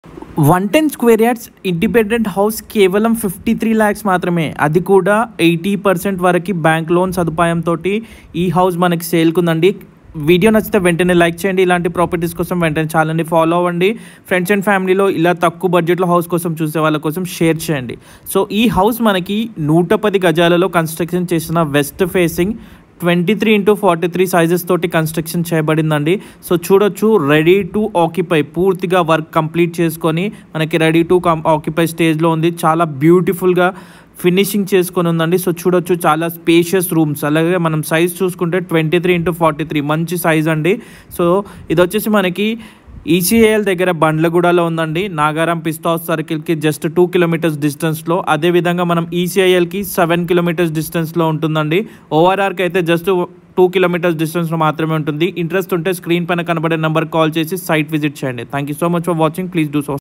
one ten square yards independent house కేవలం fifty three lakhs మాత్రమే అది కూడా ఎయిటీ పర్సెంట్ వరకు బ్యాంక్ లోన్ సదుపాయంతో ఈ హౌస్ మనకి సేల్కుందండి వీడియో నచ్చితే వెంటనే లైక్ చేయండి ఇలాంటి ప్రాపర్టీస్ కోసం వెంటనే ఛానల్ని ఫాలో అవ్వండి ఫ్రెండ్స్ అండ్ ఫ్యామిలీలో ఇలా తక్కువ బడ్జెట్లో హౌస్ కోసం చూసే వాళ్ళ కోసం షేర్ చేయండి సో ఈ హౌస్ మనకి నూట పది గజాలలో కన్స్ట్రక్షన్ చేసిన west facing twenty three into forty three sizes తోటి కన్స్ట్రక్షన్ చేయబడిందండి సో చూడొచ్చు రెడీ టు ఆక్యుపై పూర్తిగా వర్క్ కంప్లీట్ చేసుకొని మనకి రెడీ టు ఆక్యుపై స్టేజ్లో ఉంది చాలా బ్యూటిఫుల్గా ఫినిషింగ్ చేసుకొని ఉందండి సో చూడొచ్చు చాలా స్పేషియస్ రూమ్స్ అలాగే మనం సైజ్ చూసుకుంటే twenty three into forty three మంచి సైజ్ అండి సో ఇది వచ్చేసి మనకి ఈసీఏఎల్ దగ్గర బండ్లగూడలో ఉందండి నాగారం పిస్తా హౌస్ సర్కిల్కి జస్ట్ టూ కిలోమీటర్స్ డిస్టెన్స్లో అదేవిధంగా మనం ఈసీఐఎల్కి సెవెన్ కిలోమీటర్స్ డిస్టెన్స్లో ఉంటుందండి ఓఆర్ఆర్కి అయితే జస్ట్ టూ కిలోమీటర్స్ డిస్టెన్స్లో మాత్రమే ఉంటుంది ఇంట్రెస్ట్ ఉంటే స్క్రీన్ పైన కనబడే నెంబర్ కాల్ చేసి సైట్ విజిట్ చేయండి thank you so much for watching please do so